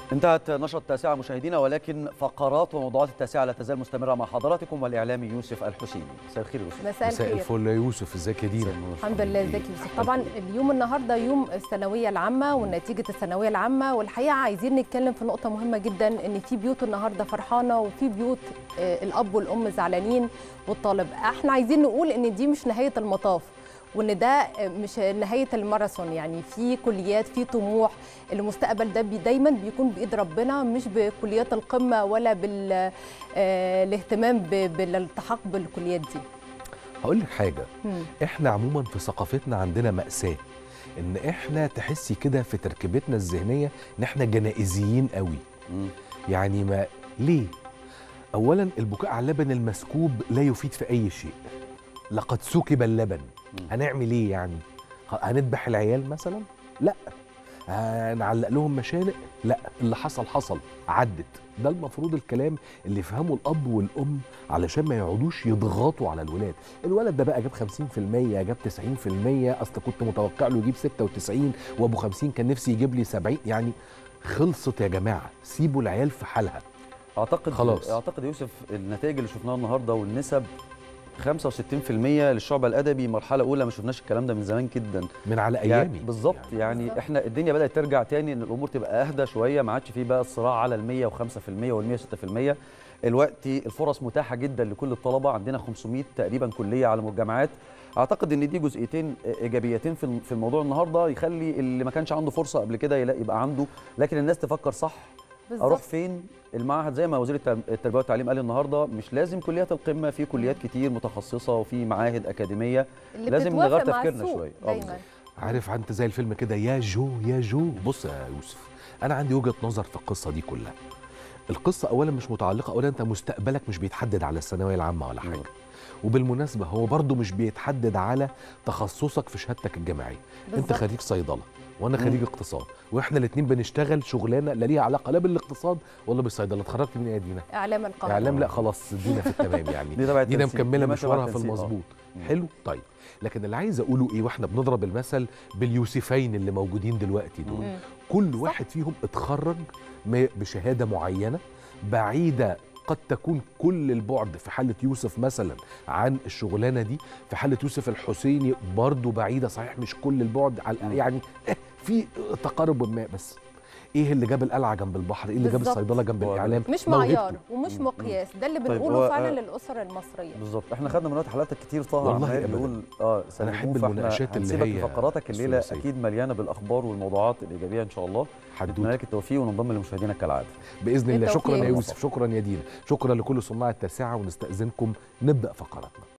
انتهت نشرة التاسعة مشاهدينا ولكن فقرات وموضوعات التاسعة لا تزال مستمرة مع حضراتكم والإعلامي يوسف الحسيني مساء الخير يوسف مساء مساء الخير الفل يا يوسف ازيك يا دينا الحمد لله ازيك يا يوسف طبعا اليوم النهارده يوم الثانويه العامه ونتيجه الثانويه العامه والحقيقه عايزين نتكلم في نقطه مهمه جدا ان في بيوت النهارده فرحانه وفي بيوت آه، الاب والام زعلانين والطالب احنا عايزين نقول ان دي مش نهايه المطاف وان ده مش نهايه الماراثون يعني في كليات في طموح المستقبل ده بي دايما بيكون بايد ربنا مش بكليات القمه ولا بالاهتمام بالالتحاق بالكليات دي هقول لك حاجه مم. احنا عموما في ثقافتنا عندنا مأساة ان احنا تحسي كده في تركيبتنا الذهنيه ان احنا جنائزيين قوي مم. يعني ما ليه اولا البكاء على اللبن المسكوب لا يفيد في اي شيء لقد سكب اللبن مم. هنعمل ايه يعني ه- هنذبح العيال مثلا لا هنعلق لهم مشانق لا اللي حصل حصل عدت ده المفروض الكلام اللي يفهمه الاب والام علشان ما يقعدوش يضغطوا على الولاد الولد ده بقى جاب 50% جاب 90% اصل كنت متوقع له يجيب 96 وابو 50 كان نفسي يجيب لي 70 يعني خلصت يا جماعه سيبوا العيال في حالها أعتقد خلاص. أعتقد يوسف النتائج اللي شفناها النهاردة والنسب 65% للشعب الأدبي مرحلة أولى ما شفناش الكلام ده من زمان جدا من على يعني ايامي بالظبط يعني, بالظبط. احنا الدنيا بدات ترجع تاني ان الامور تبقى اهدى شويه ما عادش فيه بقى الصراع على ال 105% وال 106% الوقت الفرص متاحه جدا لكل الطلبه عندنا 500 تقريبا كليه على الجامعات اعتقد ان دي جزئيتين ايجابيتين في في الموضوع النهارده يخلي اللي ما كانش عنده فرصه قبل كده يلاقي يبقى عنده لكن الناس تفكر صح اروح بالظبط فين المعهد زي ما وزير الترب- التربيه والتعليم قال النهارده مش لازم كليات القمه في كليات كتير متخصصه وفي معاهد اكاديميه اللي لازم بتتوافق نغير مع تفكيرنا السوق شوية. آه، دايما بالظبط. عارف انت زي الفيلم كده يا جو يا جو بص يا يوسف انا عندي وجهه نظر في القصه دي كلها القصه اولا مش متعلقه اولا انت مستقبلك مش بيتحدد على الثانويه العامه ولا حاجه مم. وبالمناسبه هو برضو مش بيتحدد على تخصصك في شهادتك الجامعيه انت بالظبط. خريج صيدله وانا مم. خريج اقتصاد واحنا الاثنين بنشتغل شغلانه لا ليها علاقه لا بالاقتصاد ولا بالصيدله اتخرجت من ايه يا دينا اعلام القمر اعلام لا خلاص دينا في التمام يعني دي تبع دينا التنسيق. مكمله دي ماشية مع مشوارها في التنسيق، آه. المظبوط مم. حلو طيب لكن اللي عايز اقوله ايه واحنا بنضرب المثل باليوسفين اللي موجودين دلوقتي دول مم. كل واحد فيهم اتخرج م- بشهاده معينه بعيده قد تكون كل البعد في حالة يوسف مثلا عن الشغلانة دي في حالة يوسف الحسيني برضو بعيدة صحيح مش كل البعد على مم. يعني إيه في تقارب ما بس ايه اللي جاب القلعة جنب البحر ايه اللي جاب بالظبط. الصيدلة جنب هو ده. الاعلام مش موهبته. معيار ومش مم. مقياس ده اللي طيب، بنقوله هو- فعلا آه، للاسر المصريه بالظبط احنا خدنا من وقت حلقاتك كتير طه والله عمال أبداً. يقول اه أنا سلموه، أحب فإحنا المناقشات اللي هنسيبك هي لفقراتك الليله الثلاثية. اكيد مليانه بالاخبار والموضوعات الايجابيه ان شاء الله نتمنى حدوته لك التوفيق وننضم لمشاهدينا كالعاده باذن الله بالتوفيق شكرا يا يا يوسف شكرا يا دينا شكرا لكل صناع التاسعه ونستاذنكم نبدا فقراتنا